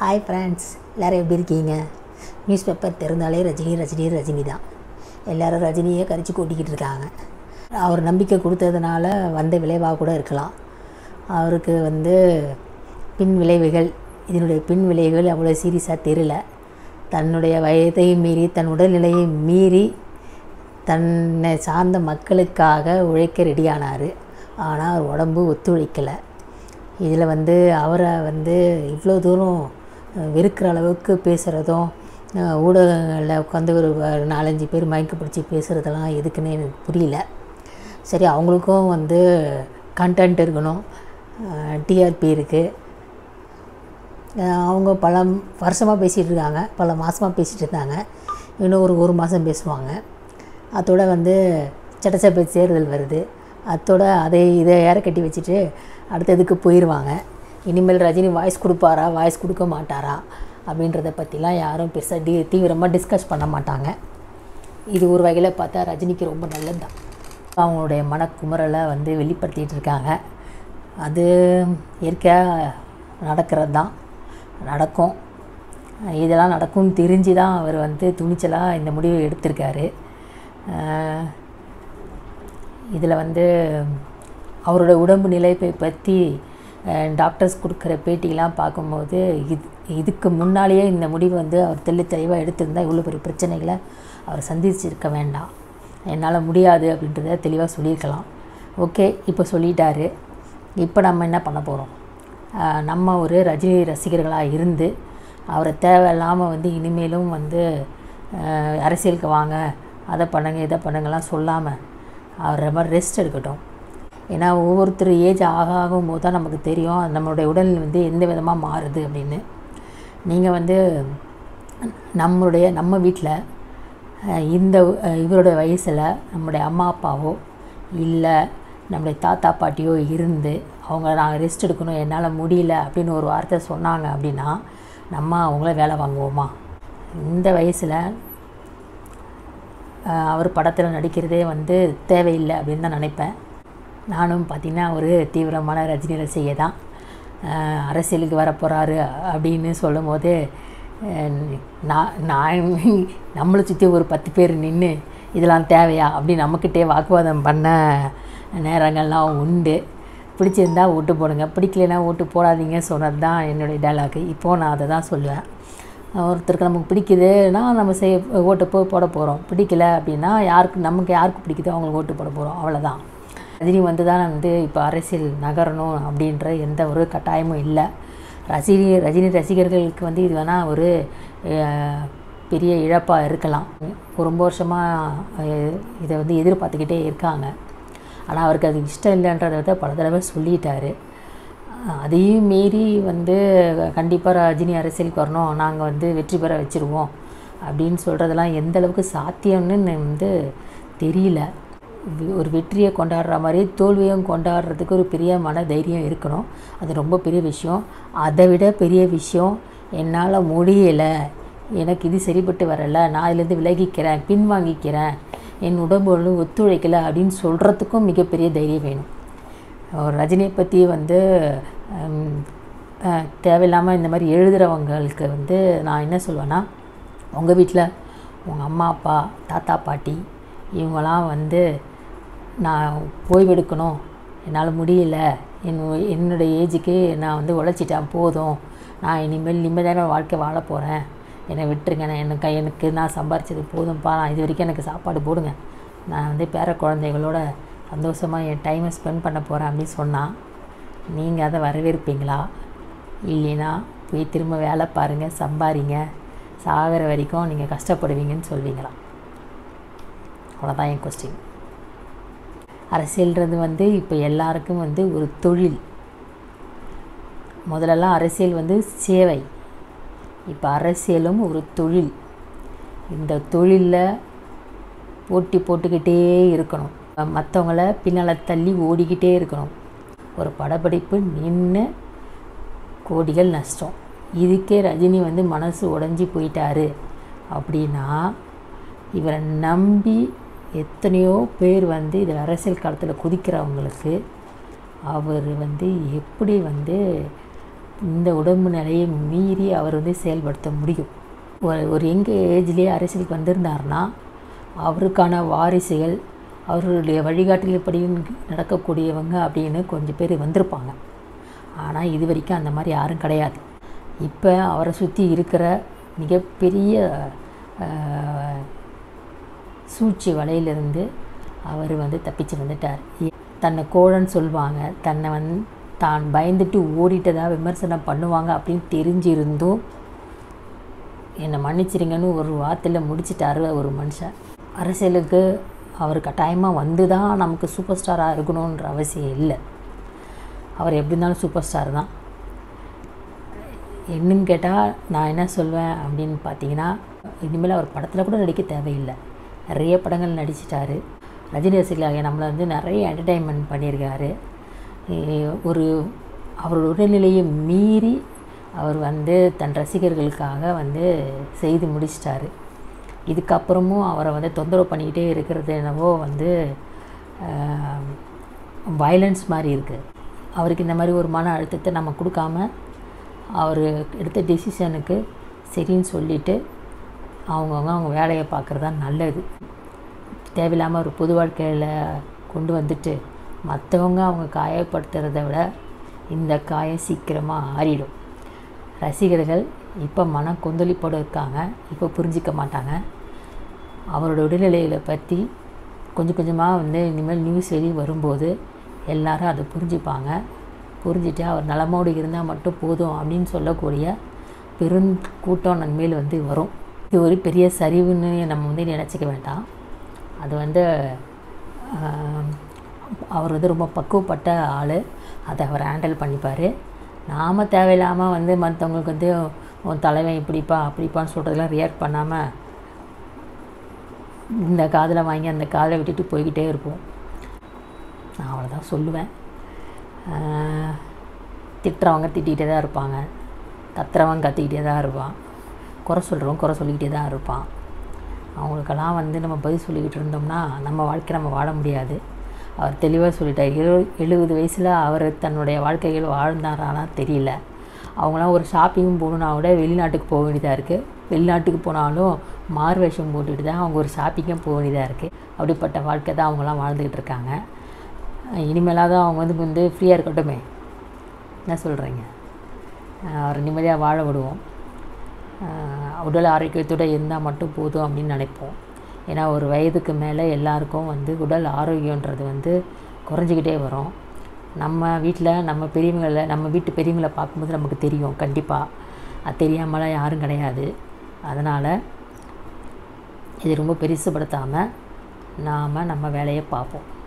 hi friends எல்லோரும் எப்படி இருக்கீங்க நியூஸ் பேப்பர் திறந்தாலே ரஜினி ரஜினி ரஜினி தான் எல்லோரும் ரஜினியை கரிச்சு கொட்டிக்கிட்டு இருக்காங்க அவர் நம்பிக்கை கொடுத்ததுனால வந்த விளைவாக கூட இருக்கலாம் அவருக்கு வந்து பின் விளைவுகள் இதனுடைய பின் விளைவுகள் அவ்வளோ சீரியஸாக தெரியல தன்னுடைய வயதையும் மீறி தன் உடல்நிலையை மீறி தன்னை சார்ந்த மக்களுக்காக உழைக்க ரெடியானார் ஆனால் அவர் உடம்பு ஒத்துழைக்கலை இதில் வந்து அவரை வந்து இவ்வளோ தூரம் வெறுக்கிற அளவுக்கு பேசுகிறதும் ஊடகங்களில் உட்காந்து ஒரு நாலஞ்சு பேர் மயக்க பிடிச்சி பேசுகிறதெல்லாம் எதுக்குன்னு எனக்கு புரியல சரி அவங்களுக்கும் வந்து கண்டென்ட் இருக்கணும் டிஆர்பி இருக்குது அவங்க பல வருஷமாக பேசிகிட்டு இருக்காங்க பல மாதமாக பேசிகிட்டு இருந்தாங்க இன்னும் ஒரு ஒரு மாதம் பேசுவாங்க அதோட வந்து சட்டசபை தேர்தல் வருது அத்தோட அதை இதை ஏற கட்டி வச்சுட்டு அடுத்ததுக்கு போயிடுவாங்க இனிமேல் ரஜினி வாய்ஸ் கொடுப்பாரா வாய்ஸ் கொடுக்க மாட்டாரா அப்படின்றத பற்றிலாம் யாரும் பெருசாக டி தீவிரமாக டிஸ்கஸ் பண்ண மாட்டாங்க இது ஒரு வகையில் பார்த்தா ரஜினிக்கு ரொம்ப நல்லது தான் அவங்களுடைய மனக்குமுறலை வந்து வெளிப்படுத்திகிட்டு இருக்காங்க அது இயற்கையாக நடக்கிறது தான் நடக்கும் இதெல்லாம் நடக்கும்னு தெரிஞ்சு தான் அவர் வந்து துணிச்சலாக இந்த முடிவை எடுத்திருக்காரு இதில் வந்து அவரோட உடம்பு நிலைப்பை பற்றி டாக்டர்ஸ் கொடுக்குற பேட்டிலாம் பார்க்கும்போது இது இதுக்கு முன்னாலேயே இந்த முடிவு வந்து அவர் தெளி தெளிவாக எடுத்திருந்தால் இவ்வளோ பெரிய பிரச்சனைகளை அவர் சந்திச்சிருக்க வேண்டாம் என்னால் முடியாது அப்படின்றத தெளிவாக சொல்லியிருக்கலாம் ஓகே இப்போ சொல்லிட்டாரு இப்போ நம்ம என்ன பண்ண போகிறோம் நம்ம ஒரு ரஜினி ரசிகர்களாக இருந்து அவரை தேவையில்லாமல் வந்து இனிமேலும் வந்து அரசியலுக்கு வாங்க அதை பண்ணுங்க இதை பண்ணுங்கலாம் சொல்லாமல் அவர் ரொம்ப ரெஸ்ட் எடுக்கட்டும் ஏன்னா ஒவ்வொருத்தர் ஏஜ் ஆக ஆகும் போது தான் நமக்கு தெரியும் நம்மளுடைய உடல் வந்து எந்த விதமாக மாறுது அப்படின்னு நீங்கள் வந்து நம்மளுடைய நம்ம வீட்டில் இந்த இவருடைய வயசில் நம்முடைய அம்மா அப்பாவோ இல்லை நம்முடைய தாத்தா பாட்டியோ இருந்து அவங்க நாங்கள் ரெஸ்ட் எடுக்கணும் என்னால் முடியல அப்படின்னு ஒரு வார்த்தை சொன்னாங்க அப்படின்னா நம்ம அவங்கள வேலை வாங்குவோமா இந்த வயசில் அவர் படத்தில் நடிக்கிறதே வந்து தேவையில்லை அப்படின்னு தான் நினைப்பேன் நானும் பார்த்திங்கன்னா ஒரு தீவிரமான ரஜினி ரசிகை தான் அரசியலுக்கு வர போகிறாரு அப்படின்னு சொல்லும் போது நான் நான் நம்மளை சுற்றி ஒரு பத்து பேர் நின்று இதெல்லாம் தேவையா அப்படின்னு நம்மக்கிட்டே வாக்குவாதம் பண்ண நேரங்கள்லாம் உண்டு பிடிச்சிருந்தா ஓட்டு போடுங்க பிடிக்கலைன்னா ஓட்டு போடாதீங்க சொன்னது தான் என்னுடைய டைலாக்கு இப்போது நான் அதை தான் சொல்லுவேன் ஒருத்தருக்கு நமக்கு பிடிக்குதுன்னா நம்ம செய் ஓட்டு போய் போட போகிறோம் பிடிக்கல அப்படின்னா யாருக்கு நமக்கு யாருக்கு பிடிக்குதோ அவங்களுக்கு ஓட்டு போட போகிறோம் அவ்வளோதான் ரஜினி வந்து தான் வந்து இப்போ அரசியல் நகரணும் அப்படின்ற எந்த ஒரு கட்டாயமும் இல்லை ரஜினி ரஜினி ரசிகர்களுக்கு வந்து இது வேணால் ஒரு பெரிய இழப்பாக இருக்கலாம் ரொம்ப வருஷமாக இதை வந்து எதிர்பார்த்துக்கிட்டே இருக்காங்க ஆனால் அவருக்கு அது இஷ்டம் இல்லைன்றத பல தடவை சொல்லிட்டாரு அதையும் மீறி வந்து கண்டிப்பாக ரஜினி அரசியலுக்கு வரணும் நாங்கள் வந்து வெற்றி பெற வச்சுருவோம் அப்படின்னு சொல்கிறதெல்லாம் எந்த அளவுக்கு சாத்தியம்னு வந்து தெரியல ஒரு வெற்றியை கொண்டாடுற மாதிரி தோல்வியும் கொண்டாடுறதுக்கு ஒரு பெரிய மன தைரியம் இருக்கணும் அது ரொம்ப பெரிய விஷயம் அதை விட பெரிய விஷயம் என்னால் முடியலை எனக்கு இது சரிப்பட்டு வரலை நான் இதுலேருந்து விலகிக்கிறேன் பின்வாங்கிக்கிறேன் என் உடம்பு ஒத்துழைக்கலை அப்படின்னு சொல்கிறதுக்கும் மிகப்பெரிய தைரியம் வேணும் ரஜினியை பற்றி வந்து தேவையில்லாமல் இந்த மாதிரி எழுதுகிறவங்களுக்கு வந்து நான் என்ன சொல்வேன்னா உங்கள் வீட்டில் உங்கள் அம்மா அப்பா தாத்தா பாட்டி இவங்களாம் வந்து நான் ஓய்வெடுக்கணும் என்னால் முடியல என் என்னுடைய ஏஜுக்கு நான் வந்து உழைச்சிட்டேன் போதும் நான் இனிமேல் நிம்மதியான வாழ்க்கை வாழ போகிறேன் என்னை விட்டுருங்க நான் எனக்கு எனக்கு நான் சம்பாரிச்சது போதும்ப்பா நான் இது வரைக்கும் எனக்கு சாப்பாடு போடுங்க நான் வந்து பேர குழந்தைகளோட சந்தோஷமாக என் டைமை ஸ்பெண்ட் பண்ண போகிறேன் அப்படின்னு சொன்னால் நீங்கள் அதை வரவேற்பீங்களா இல்லைன்னா போய் திரும்ப வேலை பாருங்கள் சம்பாரிங்க சாகிற வரைக்கும் நீங்கள் கஷ்டப்படுவீங்கன்னு சொல்வீங்களா அவ்வளோதான் என் கொஸ்டின் அரசியல்ன்றது வந்து இப்போ எல்லாருக்கும் வந்து ஒரு தொழில் முதலெல்லாம் அரசியல் வந்து சேவை இப்போ அரசியலும் ஒரு தொழில் இந்த தொழிலில் போட்டி போட்டுக்கிட்டே இருக்கணும் மற்றவங்கள பின்னால் தள்ளி ஓடிக்கிட்டே இருக்கணும் ஒரு படப்பிடிப்பு நின்று கோடிகள் நஷ்டம் இதுக்கே ரஜினி வந்து மனசு உடஞ்சி போயிட்டாரு அப்படின்னா இவரை நம்பி எத்தனையோ பேர் வந்து இதில் அரசியல் காலத்தில் குதிக்கிறவங்களுக்கு அவர் வந்து எப்படி வந்து இந்த உடம்பு நிலையை மீறி அவர் வந்து செயல்படுத்த முடியும் ஒரு ஒரு எங்கே ஏஜ்லேயே அரசியலுக்கு வந்திருந்தாருன்னா அவருக்கான வாரிசுகள் அவர்களுடைய வழிகாட்டுதல்படி நடக்கக்கூடியவங்க அப்படின்னு கொஞ்சம் பேர் வந்திருப்பாங்க ஆனால் இது வரைக்கும் அந்த மாதிரி யாரும் கிடையாது இப்போ அவரை சுற்றி இருக்கிற மிகப்பெரிய அஹ், சூழ்ச்சி வலையிலிருந்து அவர் வந்து தப்பிச்சு வந்துட்டார் தன்னை கோழன்னு சொல்லுவாங்க தன்னை வந்து தான் பயந்துட்டு ஓடிட்டதா விமர்சனம் பண்ணுவாங்க அப்படின்னு தெரிஞ்சிருந்தும் என்னை மன்னிச்சிருங்கன்னு ஒரு வார்த்தையில் முடிச்சிட்டாரு ஒரு மனுஷன் அரசியலுக்கு அவர் கட்டாயமாக வந்து தான் நமக்கு சூப்பர் ஸ்டாராக இருக்கணுன்ற அவசியம் இல்லை அவர் எப்படி இருந்தாலும் சூப்பர் ஸ்டார் தான் என்னன்னு கேட்டால் நான் என்ன சொல்வேன் அப்படின்னு பார்த்தீங்கன்னா இனிமேல் அவர் படத்தில் கூட நடிக்க தேவையில்லை நிறைய படங்கள் நடிச்சிட்டாரு ரஜினி ரசிகர்களாகிய நம்மளை வந்து நிறைய என்டர்டெயின்மெண்ட் பண்ணியிருக்காரு எ- ஒரு அவரோட உடல்நிலையை மீறி அவர் வந்து தன் ரசிகர்களுக்காக வந்து செய்து முடிச்சிட்டாரு இதுக்கப்புறமும் அவரை வந்து தொந்தரவு பண்ணிக்கிட்டே இருக்கிறது என்னவோ வந்து வயலன்ஸ் மாதிரி இருக்குது அவருக்கு இந்த மாதிரி ஒரு மன அழுத்தத்தை நம்ம கொடுக்காம அவர் எடுத்த டெசிஷனுக்கு சரின்னு சொல்லிவிட்டு அவங்கவுங்க அவங்க வேலையை பார்க்குறது தான் நல்லது தேவையில்லாமல் ஒரு பொது வாழ்க்கையில் கொண்டு வந்துட்டு மற்றவங்க அவங்க காயப்படுத்துறத விட இந்த காயம் சீக்கிரமாக ஆறிடும் ரசிகர்கள் இப்போ மன கொந்தளிப்போடு இருக்காங்க இப்போ புரிஞ்சிக்க மாட்டாங்க அவரோட உடல்நிலைகளை பற்றி கொஞ்சம் கொஞ்சமாக வந்து இனிமேல் நியூஸ் வெளியே வரும்போது எல்லாரும் அதை புரிஞ்சுப்பாங்க புரிஞ்சுட்டு அவர் நலமோடு இருந்தால் மட்டும் போதும் அப்படின்னு சொல்லக்கூடிய பெரும் கூட்டம் நன்மையில் வந்து வரும் இது ஒரு பெரிய சரிவுன்னு நம்ம வந்து நினச்சிக்க வேண்டாம் அது வந்து ஆம், அவர் வந்து ரொம்ப பக்குவப்பட்ட ஆள் அதை அவர் ஹேண்டில் பண்ணிப்பார் நாம் தேவையில்லாமல் வந்து மற்றவங்களுக்கு வந்து உன் தலைவன் இப்படிப்பா அப்படிப்பான்னு சொல்கிறதெல்லாம் ரியாக்ட் பண்ணாமல் இந்த காதில் வாங்கி அந்த காதில் விட்டுட்டு போய்கிட்டே இருப்போம் நான் அவ்வளோதான் சொல்லுவேன் ஆஹ், திட்டுறவங்க திட்டிகிட்டே தான் இருப்பாங்க கத்துறவன் கத்திக்கிட்டே தான் இருப்பான் குறை சொல்கிறவன் குறை சொல்லிக்கிட்டே தான் இருப்பான் அவங்களுக்கெல்லாம் வந்து நம்ம பதில் சொல்லிக்கிட்டு இருந்தோம்னா நம்ம வாழ்க்கை நம்ம வாழ முடியாது அவர் தெளிவாக சொல்லிட்டார் எழு எழுபது வயசில் அவர் தன்னுடைய வாழ்க்கைகள் வாழ்ந்தாரானா தெரியல அவங்களாம் ஒரு ஷாப்பிங் போகணுன்னா கூட வெளிநாட்டுக்கு போக வேண்டியதாக இருக்குது வெளிநாட்டுக்கு போனாலும் மார்வேஷம் போட்டுட்டு தான் அவங்க ஒரு ஷாப்பிங்கும் போக வேண்டியதாக இருக்குது அப்படிப்பட்ட வாழ்க்கை தான் அவங்களாம் வாழ்ந்துக்கிட்டு இருக்காங்க இனிமேலாவது அவங்க வந்து வந்து ஃப்ரீயாக இருக்கட்டுமே என்ன சொல்கிறீங்க அவர் நிம்மதியாக வாழ விடுவோம் ஆஹ் உடல் ஆரோக்கியத்தோடு இருந்தால் மட்டும் போதும் அப்படின்னு நினைப்போம் ஏன்னா ஒரு வயதுக்கு மேலே எல்லாருக்கும் வந்து உடல் ஆரோக்கியன்றது வந்து குறைஞ்சிக்கிட்டே வரும் நம்ம வீட்டில் நம்ம பெரியவங்களை நம்ம வீட்டு பெரியவங்களை பார்க்கும்போது நமக்கு தெரியும் கண்டிப்பாக அது தெரியாமலாம் யாரும் கிடையாது அதனால் இது ரொம்ப பெருசுப்படுத்தாமல் நாம் நம்ம வேலையை பார்ப்போம்